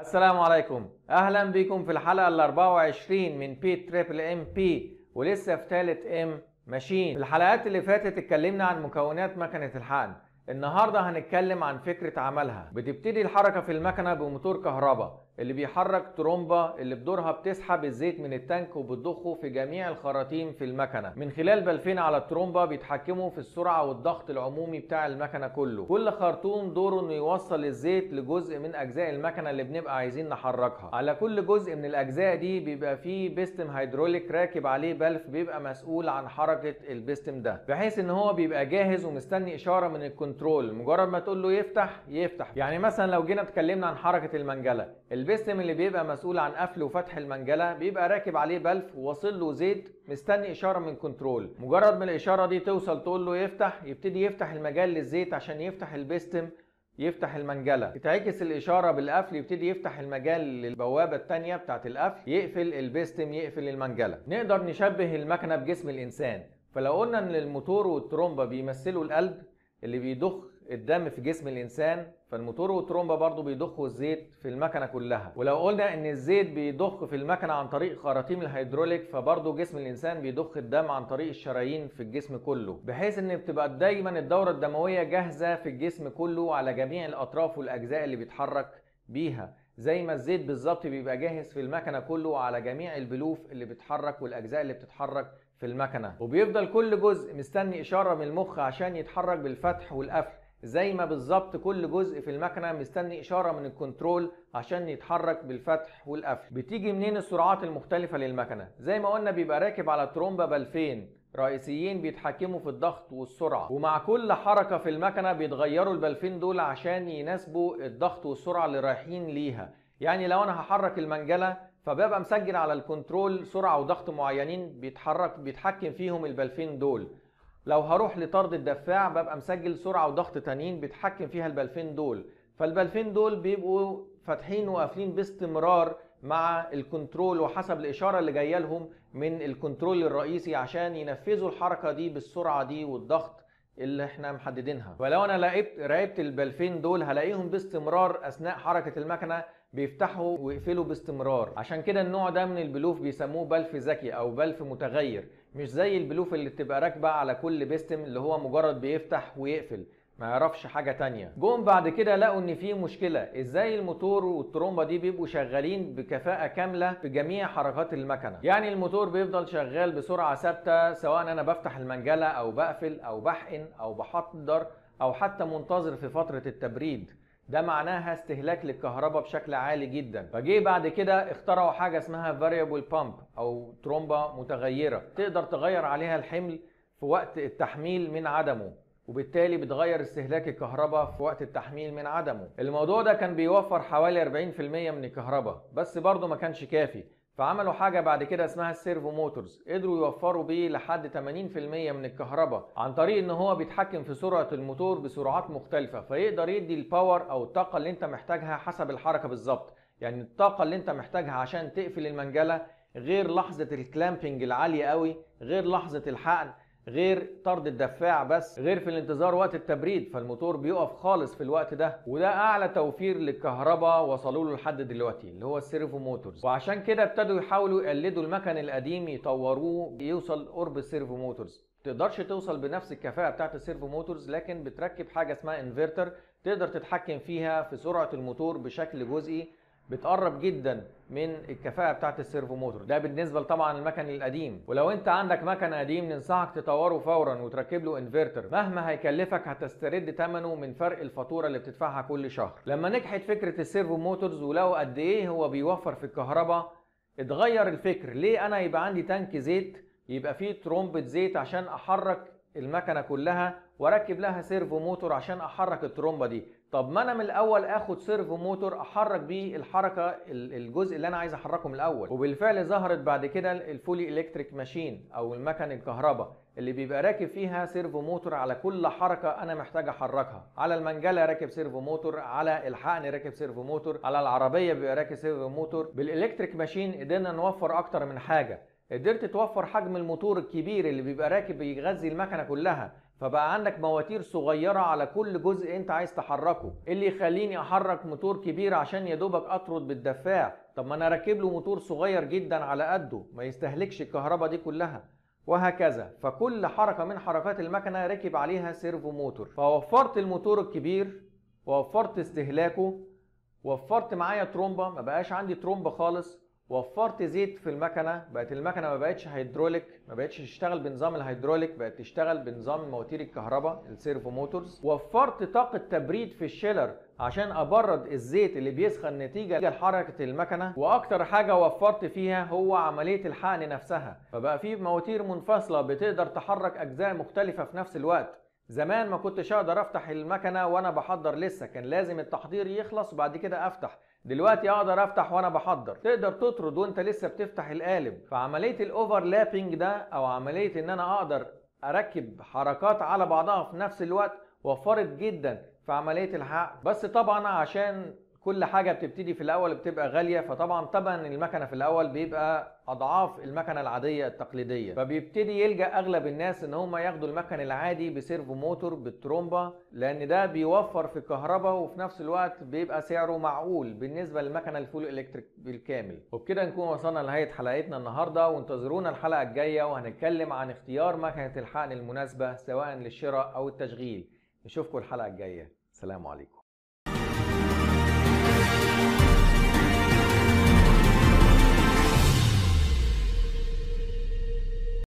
السلام عليكم اهلا بكم في الحلقه ال 24 من بي تريبل ام بي ولسه في ثالث ام ماشين في الحلقات اللي فاتت اتكلمنا عن مكونات مكنه الحقن النهارده هنتكلم عن فكره عملها بتبتدي الحركه في المكنه بموتور كهرباء اللي بيحرك ترومبه اللي بدورها بتسحب الزيت من التانك وبتضخه في جميع الخراطيم في المكنه من خلال بلفين على الترومبه بيتحكموا في السرعه والضغط العمومي بتاع المكنه كله كل خرطوم دوره انه يوصل الزيت لجزء من اجزاء المكنه اللي بنبقى عايزين نحركها على كل جزء من الاجزاء دي بيبقى فيه بيستم هيدروليك راكب عليه بلف بيبقى مسؤول عن حركه البيستم ده بحيث ان هو بيبقى جاهز ومستني اشاره من الكنترول مجرد ما تقول له يفتح يفتح يعني مثلا لو جينا اتكلمنا عن حركه المنجله البيستم اللي بيبقى مسؤول عن قفل وفتح المنجله بيبقى راكب عليه بلف وواصل له زيت مستني اشاره من كنترول مجرد ما الاشاره دي توصل تقول له يفتح يبتدي يفتح المجال للزيت عشان يفتح البيستم يفتح المنجله تتعكس الاشاره بالقفل يبتدي يفتح المجال للبوابه الثانيه بتاعت القفل يقفل البيستم يقفل المنجله نقدر نشبه المكنه بجسم الانسان فلو قلنا ان الموتور والترومبه بيمثلوا القلب اللي بيضخ الدم في جسم الانسان فالموتور والترومبه برضو بيضخوا الزيت في المكنه كلها ولو قلنا ان الزيت بيضخ في المكنه عن طريق خراطيم الهيدروليك فبرضو جسم الانسان بيضخ الدم عن طريق الشرايين في الجسم كله بحيث ان بتبقى دايما الدوره الدمويه جاهزه في الجسم كله على جميع الاطراف والاجزاء اللي بيتحرك بيها زي ما الزيت بالظبط بيبقى جاهز في المكنه كله على جميع البلوف اللي بتتحرك والاجزاء اللي بتتحرك في المكنه وبيفضل كل جزء مستني اشاره من المخ عشان يتحرك بالفتح والقفل زي ما بالظبط كل جزء في المكنه مستني اشاره من الكنترول عشان يتحرك بالفتح والقفل بتيجي منين السرعات المختلفه للمكنه زي ما قلنا بيبقى راكب على ترومبه بلفين رئيسيين بيتحكموا في الضغط والسرعه ومع كل حركه في المكنه بيتغيروا البلفين دول عشان يناسبوا الضغط والسرعه اللي رايحين ليها يعني لو انا هحرك المنجله فببقى مسجل على الكنترول سرعه وضغط معينين بيتحرك بيتحكم فيهم البلفين دول لو هروح لطرد الدفاع ببقى مسجل سرعه وضغط تانيين بيتحكم فيها البلفين دول فالبلفين دول بيبقوا فاتحين وقافلين باستمرار مع الكنترول وحسب الاشاره اللي جايه لهم من الكنترول الرئيسي عشان ينفذوا الحركه دي بالسرعه دي والضغط اللي احنا محددينها ولو انا لقيت راقبت البلفين دول هلاقيهم باستمرار اثناء حركه المكنه بيفتحوا ويقفلوا باستمرار عشان كده النوع ده من البلوف بيسموه بلف ذكي او بلف متغير مش زي البلوف اللي بتبقى راكبه على كل بيستم اللي هو مجرد بيفتح ويقفل ما يعرفش حاجة تانية جم بعد كده لقوا ان في مشكلة ازاي الموتور والترومبة دي بيبقوا شغالين بكفاءة كاملة في جميع حركات المكنة يعني الموتور بيفضل شغال بسرعة ثابتة سواء انا بفتح المنجلة او بقفل او بحقن او بحضر او حتى منتظر في فترة التبريد ده معناها استهلاك للكهرباء بشكل عالي جدا فجه بعد كده اخترعوا حاجة اسمها variable pump او ترومبة متغيرة تقدر تغير عليها الحمل في وقت التحميل من عدمه وبالتالي بتغير استهلاك الكهرباء في وقت التحميل من عدمه الموضوع ده كان بيوفر حوالي 40% من الكهرباء بس برضه ما كانش كافي فعملوا حاجة بعد كده اسمها السيرفو موتورز قدروا يوفروا بيه لحد 80% من الكهرباء عن طريق ان هو بيتحكم في سرعة الموتور بسرعات مختلفة فيقدر يدي الباور او الطاقة اللي انت محتاجها حسب الحركة بالظبط يعني الطاقة اللي انت محتاجها عشان تقفل المنجلة غير لحظة الكلامبنج العالية قوي غير لحظة الحقن غير طرد الدفاع بس غير في الانتظار وقت التبريد فالموتور بيقف خالص في الوقت ده وده اعلى توفير للكهرباء وصلوا له لحد دلوقتي اللي هو السيرفو موتورز وعشان كده ابتدوا يحاولوا يقلدوا المكن القديم يطوروه يوصل قرب السيرفو موتورز تقدرش توصل بنفس الكفاءة بتاعت السيرفو موتورز لكن بتركب حاجة اسمها انفرتر تقدر تتحكم فيها في سرعة الموتور بشكل جزئي بتقرب جدا من الكفاءة بتاعت السيرفو موتور ده بالنسبة طبعا المكن القديم ولو انت عندك مكن قديم ننصحك تطوره فورا وتركب له انفرتر مهما هيكلفك هتسترد ثمنه من فرق الفاتورة اللي بتدفعها كل شهر لما نجحت فكرة السيرفو موتورز ولقوا قد ايه هو بيوفر في الكهرباء اتغير الفكر ليه انا يبقى عندي تانك زيت يبقى فيه ترومبة زيت عشان احرك المكنه كلها واركب لها سيرفو موتور عشان احرك الترومبه دي طب ما انا من الاول اخد سيرفو موتور احرك بيه الحركه الجزء اللي انا عايز احركه من الاول وبالفعل ظهرت بعد كده الفولي الكتريك ماشين او المكن الكهرباء اللي بيبقى راكب فيها سيرفو موتور على كل حركه انا محتاج احركها على المنجله راكب سيرفو موتور على الحقن راكب سيرفو موتور على العربيه بيبقى راكب سيرفو موتور بالالكتريك ماشين قدرنا نوفر اكتر من حاجه قدرت توفر حجم الموتور الكبير اللي بيبقى راكب بيغذي المكنه كلها فبقى عندك مواتير صغيرة على كل جزء انت عايز تحركه اللي يخليني احرك موتور كبير عشان يا دوبك اطرد بالدفاع طب ما انا راكب له موتور صغير جدا على قده ما يستهلكش الكهرباء دي كلها وهكذا فكل حركة من حركات المكنة ركب عليها سيرفو موتور فوفرت الموتور الكبير ووفرت استهلاكه وفرت معايا ترومبة ما بقاش عندي ترومبة خالص وفرت زيت في المكنه بقت المكنه ما بقتش هيدروليك ما بقتش تشتغل بنظام الهيدروليك بقت تشتغل بنظام مواتير الكهرباء السيرفو موتورز وفرت طاقه تبريد في الشيلر عشان ابرد الزيت اللي بيسخن نتيجه لحركه المكنه واكتر حاجه وفرت فيها هو عمليه الحقن نفسها فبقى في مواتير منفصله بتقدر تحرك اجزاء مختلفه في نفس الوقت زمان ما كنتش اقدر افتح المكنه وانا بحضر لسه كان لازم التحضير يخلص وبعد كده افتح دلوقتي اقدر افتح وانا بحضر تقدر تطرد وانت لسه بتفتح القالب فعمليه الاوفرلابنج ده او عمليه ان انا اقدر اركب حركات على بعضها في نفس الوقت وفرت جدا في عمليه الحق بس طبعا عشان كل حاجة بتبتدي في الأول بتبقى غالية فطبعا طبعا المكنة في الأول بيبقى أضعاف المكنة العادية التقليدية فبيبتدي يلجأ أغلب الناس إن هم ياخدوا المكن العادي بسيرفو موتور بالترومبة لأن ده بيوفر في الكهرباء وفي نفس الوقت بيبقى سعره معقول بالنسبة للمكنة الفول إلكتريك بالكامل وبكده نكون وصلنا لنهاية حلقتنا النهاردة وانتظرونا الحلقة الجاية وهنتكلم عن اختيار مكنة الحقن المناسبة سواء للشراء أو التشغيل نشوفكم الحلقة الجاية سلام عليكم